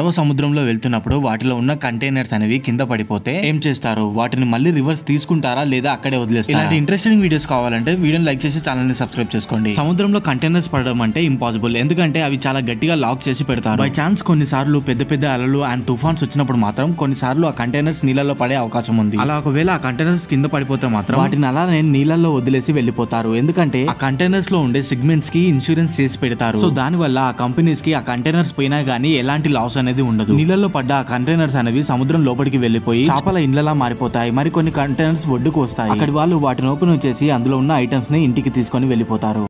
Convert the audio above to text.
పడవ సముద్రంలో వెళ్తున్నప్పుడు వాటిలో ఉన్న కంటైనర్స్ అనేవి కింద పడిపోతే ఏం చేస్తారు వాటిని మళ్ళీ రివర్స్ తీసుకుంటారా లేదా అక్కడే వదిలేస్తారు ఇలాంటి ఇంట్రెస్టింగ్ వీడియోస్ కావాలంటే వీడియోని లైక్ చేసి ఛానల్ ని సబ్స్క్రైబ్ చేసుకోండి సముద్రంలో కంటైనర్స్ పడడం అంటే ఇంపాసిబుల్ ఎందుకంటే అవి చాలా గట్టిగా లాక్ చేసి పెడతారు బై ఛాన్స్ కొన్నిసార్లు పెద్ద పెద్ద అలలు అండ్ తుఫాన్స్ వచ్చినప్పుడు మాత్రం కొన్నిసార్లు ఆ కంటైనర్స్ నీళ్ళలో పడే అవకాశం ఉంది అలా ఒకవేళ ఆ కంటైనర్స్ కింద పడిపోతే మాత్రం వాటిని అలానే నీళ్ళల్లో వదిలేసి వెళ్ళిపోతారు ఎందుకంటే ఆ కంటైనర్స్ లో ఉండే సిగ్మెంట్స్ కి ఇన్సూరెన్స్ చేసి పెడతారు సో దాని వల్ల ఆ కంపెనీస్ కి ఆ కంటైనర్స్ పోయినా గానీ ఎలాంటి లాస్ అనేది ఉండదు నీళ్ళలో పడ్డ ఆ కంటైనర్స్ అనేవి సముద్రం లోపలికి వెళ్ళిపోయి చేపల ఇండ్లలా మారిపోతాయి మరి కొన్ని కంటైనర్స్ ఒడ్డుకు వస్తాయి అక్కడి వాళ్ళు వాటిని ఓపెన్ చేసి అందులో ఉన్న ఐటమ్స్ ని ఇంటికి తీసుకొని వెళ్ళిపోతారు